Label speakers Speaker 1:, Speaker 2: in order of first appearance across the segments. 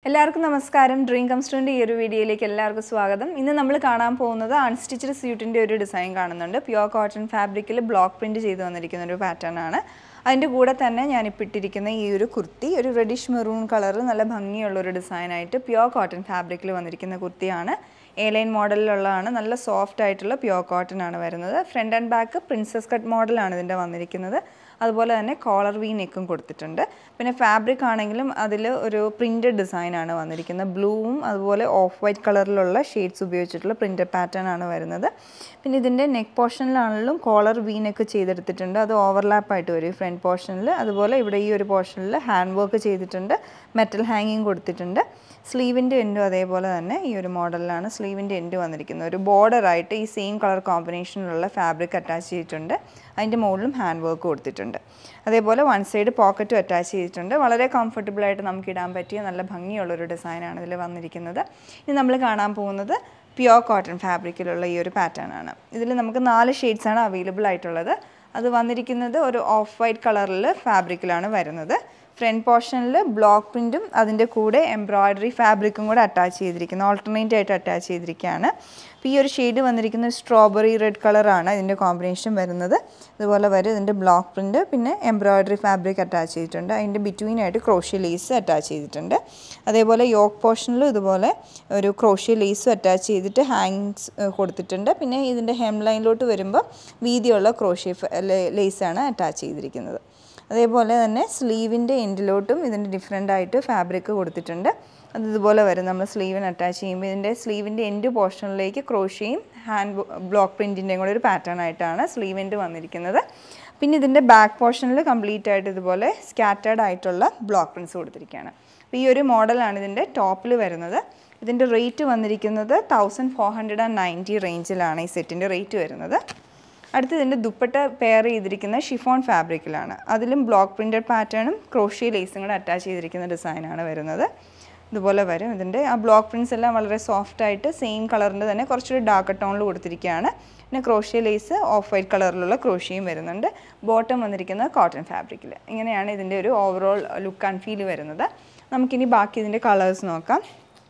Speaker 1: എല്ലാവർക്കും നമസ്കാരം ഡ്രീം കംസ്റ്ററിൻ്റെ ഈ ഒരു വീഡിയോയിലേക്ക് എല്ലാവർക്കും സ്വാഗതം ഇന്ന് നമ്മൾ കാണാൻ പോകുന്നത് അൺസ്റ്റിച്ചഡ് സ്യൂട്ടിൻ്റെ ഒരു ഡിസൈൻ കാണുന്നുണ്ട് പ്യുവർ കോട്ടൺ ഫാബ്രിക്കിൽ ബ്ലോക്ക് പ്രിൻറ്റ് ചെയ്ത് വന്നിരിക്കുന്ന ഒരു പാറ്റേൺ ആണ് അതിൻ്റെ കൂടെ തന്നെ ഞാനിപ്പോൾ ഇട്ടിരിക്കുന്ന ഈ ഒരു കുർത്തി ഒരു റെഡിഷ് മെറൂൺ കളർ നല്ല ഭംഗിയുള്ള ഒരു ഡിസൈനായിട്ട് പ്യുവർ കോട്ടൺ ഫാബ്രിക്കിൽ വന്നിരിക്കുന്ന കുർത്തിയാണ് എ ലൈൻ മോഡലിലുള്ളതാണ് നല്ല സോഫ്റ്റ് ആയിട്ടുള്ള പ്യുവർ കോട്ടൺ ആണ് വരുന്നത് front and back princess cut മോഡലാണ് ഇതിൻ്റെ വന്നിരിക്കുന്നത് അതുപോലെ തന്നെ കോളർ വി നെക്കും കൊടുത്തിട്ടുണ്ട് പിന്നെ ഫാബ്രിക് ആണെങ്കിലും അതിൽ ഒരു പ്രിൻറ്റഡ് ഡിസൈനാണ് വന്നിരിക്കുന്നത് ബ്ലൂവും അതുപോലെ ഓഫ് വൈറ്റ് കളറിലുള്ള ഷെയ്ഡ്സ് ഉപയോഗിച്ചിട്ടുള്ള പ്രിൻറ്റഡ് പാറ്റേൺ ആണ് വരുന്നത് പിന്നെ ഇതിൻ്റെ നെക്ക് പോർഷനിലാണെങ്കിലും കോളർ വി നെക്ക് ചെയ്തെടുത്തിട്ടുണ്ട് അത് ഓവർലാപ്പ് ആയിട്ട് വരും ഫ്രണ്ട് പോർഷനിൽ അതുപോലെ ഇവിടെ ഈ ഒരു പോർഷനിൽ ഹാൻഡ് വർക്ക് ചെയ്തിട്ടുണ്ട് മെറ്റൽ ഹാങ്ങിങ് കൊടുത്തിട്ടുണ്ട് സ്ലീവിൻ്റെ എൻഡും അതേപോലെ തന്നെ ഈ ഒരു മോഡലിലാണ് സ്ലീവിൻ്റെ എൻഡ് വന്നിരിക്കുന്നത് ഒരു ബോർഡറായിട്ട് ഈ സെയിം കളർ കോമ്പിനേഷനിലുള്ള ഫാബ്രിക് അറ്റാച്ച് ചെയ്തിട്ടുണ്ട് അതിൻ്റെ മുകളിലും ഹാൻഡ് വർക്ക് കൊടുത്തിട്ടുണ്ട് അതേപോലെ വൺ സൈഡ് പോക്കറ്റും അറ്റാച്ച് ചെയ്തിട്ടുണ്ട് വളരെ comfortable ആയിട്ട് നമുക്ക് ഇടാൻ പറ്റിയ നല്ല ഭംഗിയുള്ളൊരു ഡിസൈനാണ് ഇതിൽ വന്നിരിക്കുന്നത് ഇനി നമ്മൾ കാണാൻ പോകുന്നത് പ്യുവർ കോട്ടൺ ഫാബ്രിക്കിലുള്ള ഈ ഒരു പാറ്റേൺ ആണ് ഇതിൽ നമുക്ക് നാല് ഷെയ്ഡ്സാണ് അവൈലബിൾ ആയിട്ടുള്ളത് അത് വന്നിരിക്കുന്നത് ഒരു ഓഫ് വൈറ്റ് കളറിൽ ഫാബ്രിക്കിലാണ് വരുന്നത് ഫ്രണ്ട് പോർഷനിൽ ബ്ലോക്ക് പ്രിൻറ്റും അതിൻ്റെ കൂടെ എംബ്രോയ്ഡറി ഫാബ്രിക്കും കൂടെ അറ്റാച്ച് ചെയ്തിരിക്കുന്നു ഓൾട്ടർനേറ്റ് ആയിട്ട് അറ്റാച്ച് ചെയ്തിരിക്കുകയാണ് അപ്പോൾ ഈ ഒരു ഷെയ്ഡ് വന്നിരിക്കുന്നത് സ്ട്രോബെറി റെഡ് കളറാണ് ഇതിൻ്റെ കോമ്പിനേഷൻ വരുന്നത് ഇതുപോലെ വരും ഇതിൻ്റെ ബ്ലോക്ക് പ്രിൻറ്റ് പിന്നെ എംബ്രോയ്ഡറി ഫാബ്രിക് അറ്റാച്ച് ചെയ്തിട്ടുണ്ട് അതിൻ്റെ ബിറ്റ്വീൻ ആയിട്ട് ക്രോഷ്യ ലേസ് അറ്റാച്ച് ചെയ്തിട്ടുണ്ട് അതേപോലെ യോക്ക് പോർഷനിലും ഇതുപോലെ ഒരു ക്രോഷ്യ ലേസും അറ്റാച്ച് ചെയ്തിട്ട് ഹാങ്സ് കൊടുത്തിട്ടുണ്ട് പിന്നെ ഇതിൻ്റെ ഹെം ലൈനിലോട്ട് വരുമ്പോൾ വീതിയുള്ള ക്രോഷ്യ ലേസാണ് അറ്റാച്ച് ചെയ്തിരിക്കുന്നത് അതേപോലെ തന്നെ സ്ലീവിൻ്റെ എൻഡിലോട്ടും ഇതിൻ്റെ ഡിഫറെൻ്റ് ആയിട്ട് ഫാബ്രിക് കൊടുത്തിട്ടുണ്ട് അത് ഇതുപോലെ വരും നമ്മൾ സ്ലീവിന് അറ്റാച്ച് ചെയ്യുമ്പോൾ ഇതിൻ്റെ സ്ലീവിൻ്റെ എൻഡ് പോർഷനിലേക്ക് ക്രോഷ്യയും ഹാൻഡ് ബ്ലോക്ക് പ്രിൻറ്റിൻ്റെയും കൂടെ ഒരു പാറ്റേൺ ആയിട്ടാണ് സ്ലീവ് എൻഡ് വന്നിരിക്കുന്നത് പിന്നെ ഇതിൻ്റെ ബാക്ക് പോർഷനിൽ കംപ്ലീറ്റ് ആയിട്ട് ഇതുപോലെ സ്കാറ്റേഡ് ആയിട്ടുള്ള ബ്ലോക്ക് പ്രിൻസ് കൊടുത്തിരിക്കുകയാണ് അപ്പോൾ ഈ ഒരു മോഡലാണ് ഇതിൻ്റെ ടോപ്പിൽ വരുന്നത് ഇതിൻ്റെ റേറ്റ് വന്നിരിക്കുന്നത് thousand four hundred and ninety റേഞ്ചിലാണ് ഈ സെറ്റിൻ്റെ റേറ്റ് വരുന്നത് അടുത്ത് ഇതിൻ്റെ ദുപ്പട്ട പെയർ ചെയ്തിരിക്കുന്ന ഷിഫോൺ ഫാബ്രിക്കിലാണ് അതിലും ബ്ലോക്ക് പ്രിൻറ്റഡ് പാറ്റേണും ക്രോഷ്യ ലേസും കൂടെ അറ്റാച്ച് ചെയ്തിരിക്കുന്ന ഡിസൈനാണ് വരുന്നത് ഇതുപോലെ വരും ഇതിൻ്റെ ആ ബ്ലോക്ക് പ്രിൻസ് എല്ലാം വളരെ സോഫ്റ്റ് ആയിട്ട് സെയിം കളറിൻ്റെ തന്നെ കുറച്ചൊരു ഡാർക്ക് ടോണിൽ കൊടുത്തിരിക്കുകയാണ് പിന്നെ ക്രോഷ്യ ലേസ് ഓഫ് വൈറ്റ് കളറിലുള്ള ക്രോഷ്യയും വരുന്നുണ്ട് ബോട്ടം വന്നിരിക്കുന്നത് കോട്ടൺ ഫാബ്രിക്കിൽ ഇങ്ങനെയാണ് ഇതിൻ്റെ ഒരു ഓവറോൾ ലുക്ക് ആൻഡ് ഫീൽ വരുന്നത് നമുക്കിനി ബാക്കി ഇതിൻ്റെ കളേഴ്സ് നോക്കാം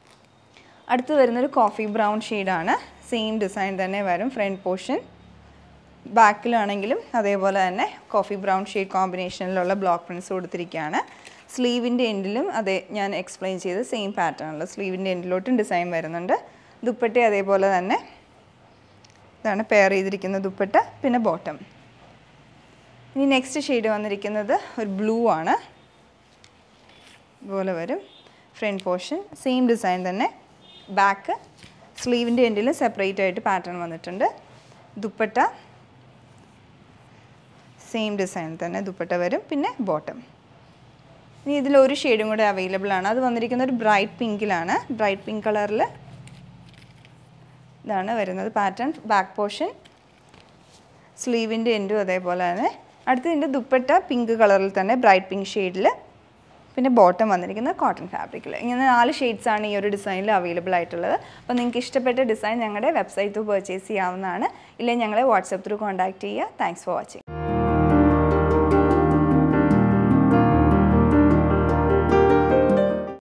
Speaker 1: അടുത്ത് വരുന്നൊരു കോഫി ബ്രൗൺ ഷെയ്ഡാണ് സെയിം ഡിസൈൻ തന്നെ വരും ഫ്രണ്ട് പോർഷൻ ബാക്കിലാണെങ്കിലും അതേപോലെ തന്നെ കോഫി ബ്രൗൺ ഷെയ്ഡ് കോമ്പിനേഷനിലുള്ള ബ്ലോക്ക് പ്രിൻസ് കൊടുത്തിരിക്കുകയാണ് സ്ലീവിൻ്റെ എൻഡിലും അതേ ഞാൻ എക്സ്പ്ലെയിൻ ചെയ്ത സെയിം പാറ്റേണിൽ സ്ലീവിൻ്റെ എൻഡിലോട്ടും ഡിസൈൻ വരുന്നുണ്ട് ദുപ്പട്ട അതേപോലെ തന്നെ ഇതാണ് പെയർ ചെയ്തിരിക്കുന്ന ദുപ്പട്ട പിന്നെ ബോട്ടം ഇനി നെക്സ്റ്റ് ഷെയ്ഡ് വന്നിരിക്കുന്നത് ഒരു ബ്ലൂ ആണ് ഇതുപോലെ വരും ഫ്രണ്ട് പോർഷൻ സെയിം ഡിസൈൻ തന്നെ ബാക്ക് സ്ലീവിൻ്റെ എൻഡിൽ സെപ്പറേറ്റ് ആയിട്ട് പാറ്റേൺ വന്നിട്ടുണ്ട് ദുപ്പട്ട സെയിം ഡിസൈൻ തന്നെ ദുപ്പട്ട വരും പിന്നെ ബോട്ടം ഇനി ഇതിൽ ഒരു ഷെയ്ഡും കൂടെ അവൈലബിൾ ആണ് അത് വന്നിരിക്കുന്ന ഒരു ബ്രൈറ്റ് പിങ്കിലാണ് ബ്രൈറ്റ് പിങ്ക് കളറിൽ ഇതാണ് വരുന്നത് പാറ്റേൺ ബാക്ക് പോർഷൻ സ്ലീവിൻ്റെ എൻഡും അതേപോലെ തന്നെ അടുത്ത് ഇതിൻ്റെ ദുപ്പട്ട പിങ്ക് കളറിൽ തന്നെ ബ്രൈറ്റ് പിങ്ക് ഷെയ്ഡിൽ പിന്നെ ബോട്ടം വന്നിരിക്കുന്നത് കോട്ടൺ ഫാബ്രിക്കിൽ ഇങ്ങനെ നാല് ഷെയ്ഡ്സ് ആണ് ഈ ഒരു ഡിസൈനിൽ അവൈലബിൾ ആയിട്ടുള്ളത് അപ്പോൾ നിങ്ങൾക്ക് ഇഷ്ടപ്പെട്ട ഡിസൈൻ ഞങ്ങളുടെ വെബ്സൈറ്റ് ത്രൂ പർച്ചേസ് ചെയ്യാവുന്നതാണ് ഇല്ലെങ്കിൽ ഞങ്ങളെ വാട്സപ്പ് ത്രൂ കോൺടാക്ട് ചെയ്യുക താങ്ക്സ് ഫോർ വാച്ചിങ്